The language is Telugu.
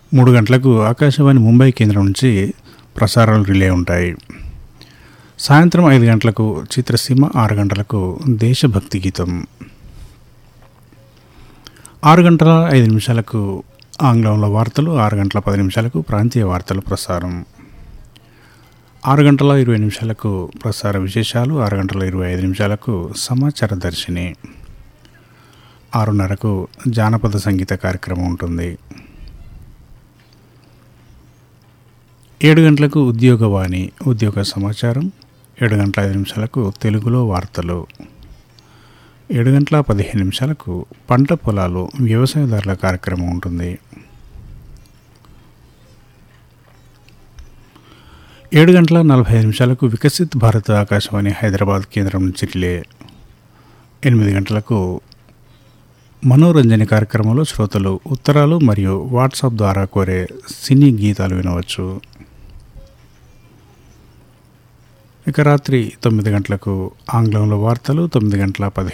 మూడు గంటలకు ఆకాశవాణి ముంబై కేంద్రం నుంచి ప్రసారాలు రిలే ఉంటాయి సాయంత్రం ఐదు గంటలకు చిత్రసీమ ఆరు గంటలకు దేశభక్తి గీతం ఆరు గంటల ఐదు నిమిషాలకు ఆంగ్లంలో వార్తలు ఆరు గంటల పది నిమిషాలకు ప్రాంతీయ వార్తలు ప్రసారం ఆరు గంటల ఇరవై నిమిషాలకు ప్రసార విశేషాలు ఆరు గంటల ఇరవై ఐదు నిమిషాలకు సమాచార దర్శిని ఆరున్నరకు జానపద సంగీత కార్యక్రమం ఉంటుంది ఏడు గంటలకు ఉద్యోగవాణి ఉద్యోగ సమాచారం ఏడు గంటల ఐదు నిమిషాలకు తెలుగులో వార్తలు ఏడు గంటల పదిహేను నిమిషాలకు పంట పొలాలు వ్యవసాయదారుల కార్యక్రమం ఉంటుంది ఏడు గంటల నలభై ఐదు నిమిషాలకు వికసిత్ భారత్ ఆకాశవాణి హైదరాబాద్ కేంద్రం నుంచి రిలే ఎనిమిది గంటలకు మనోరంజన కార్యక్రమంలో శ్రోతలు ఉత్తరాలు మరియు వాట్సాప్ ద్వారా కోరే సినీ గీతాలు వినవచ్చు ఇక రాత్రి తొమ్మిది గంటలకు ఆంగ్లంలో వార్తలు తొమ్మిది గంటల పదిహేను